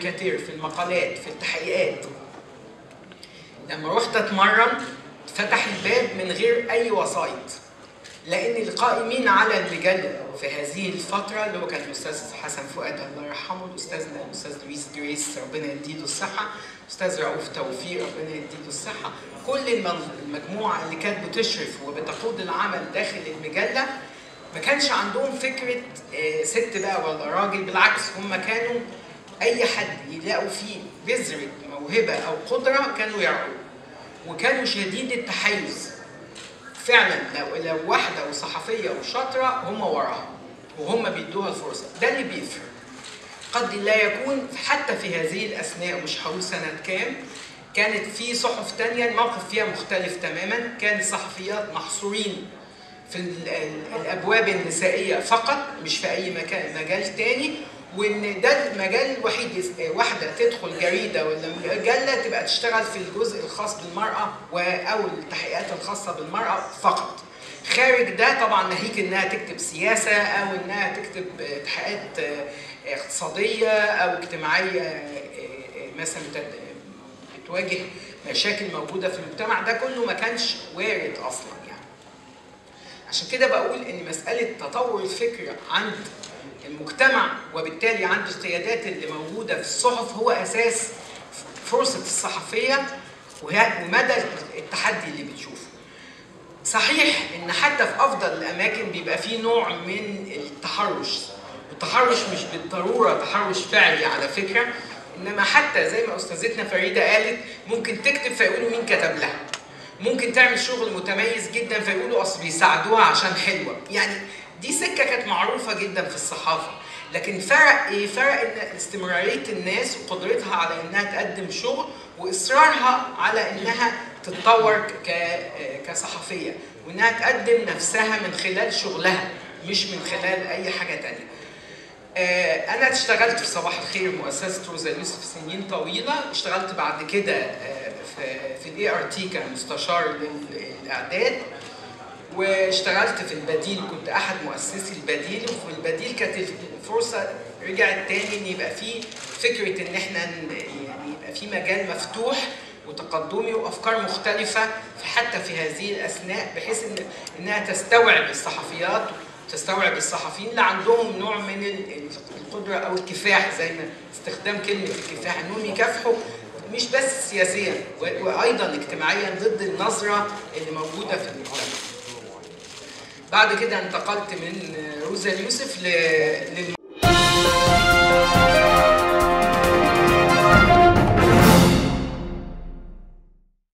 الكاريكاتير في المقالات في التحقيقات لما رحت اتمرن فتح الباب من غير اي وسائط لان القائمين على المجله في هذه الفتره اللي هو كان الاستاذ حسن فؤاد الله يرحمه الاستاذنا الاستاذ لويس جريس ربنا يديله الصحه الاستاذ رؤوف توفيق ربنا يديله الصحه كل المن- المجموعه اللي كانت بتشرف وبتقود العمل داخل المجله ما كانش عندهم فكره آه، ست بقى ولا راجل بالعكس هم كانوا اي حد يلاقوا فيه بذره موهبه او قدره كانوا يرعوه وكانوا شديد التحيز فعلا لو لو واحده وصحفيه وشاطره هم وراها وهم بيدوها الفرصه ده اللي بيفرق قد لا يكون حتى في هذه الاثناء مش هقول سنه كام كانت في صحف تانية الموقف فيها مختلف تماما كان الصحفيات محصورين في ال- ال- الابواب النسائيه فقط مش في اي مكان مجال تاني وان ده المجال الوحيد يس- واحده تدخل جريده ولا مجله تبقى تشتغل في الجزء الخاص بالمراه و- او التحقيقات الخاصه بالمراه فقط خارج ده طبعا ناهيك انها تكتب سياسه او انها تكتب آه، تحقيقات آه، اقتصاديه او اجتماعيه آه، آه، مثلا بت- بتواجه مشاكل موجوده في المجتمع ده كله ما كانش وارد اصلا يعني عشان كده بقول ان مساله تطور الفكر عند المجتمع وبالتالي عند القيادات اللي موجوده في الصحف هو اساس فرصه الصحفيه وه- ومدى التحدي اللي بتشوفه. صحيح ان حتى في افضل الاماكن بيبقى فيه نوع من التحرش التحرش مش بالضروره تحرش فعلي على فكره انما حتى زي ما استاذتنا فريده قالت ممكن تكتب فيقولوا مين كتب لها ممكن تعمل شغل متميز جدا فيقولوا اصل بيساعدوها عشان حلوه يعني دي سكه كانت معروفه جدا في الصحافه لكن فرق ايه فرق ان استمراريه الناس وقدرتها على انها تقدم شغل واصرارها على انها تتطور ك- كصحفيه وانها تقدم نفسها من خلال شغلها مش من خلال اي حاجه تانية آه، انا اشتغلت في صباح الخير مؤسسه روزا يوسف سنين طويله اشتغلت بعد كده آه، في في الاي ار تي كمستشار للاعداد واشتغلت في البديل كنت احد مؤسسي البديل وفي البديل كانت الفرصه رجعت تاني ان يبقى في فكره ان احنا ن- يعني يبقى في مجال مفتوح وتقدمي وافكار مختلفه حتى في هذه الاثناء بحيث ان انها تستوعب الصحفيات تستوعب الصحفيين اللي عندهم نوع من ال- القدره او الكفاح زي ما استخدام كلمه الكفاح انهم يكافحوا مش بس سياسيا و- وايضا اجتماعيا ضد النظره اللي موجوده في المجتمع. بعد كده انتقلت من روزا اليوسف ل- للم...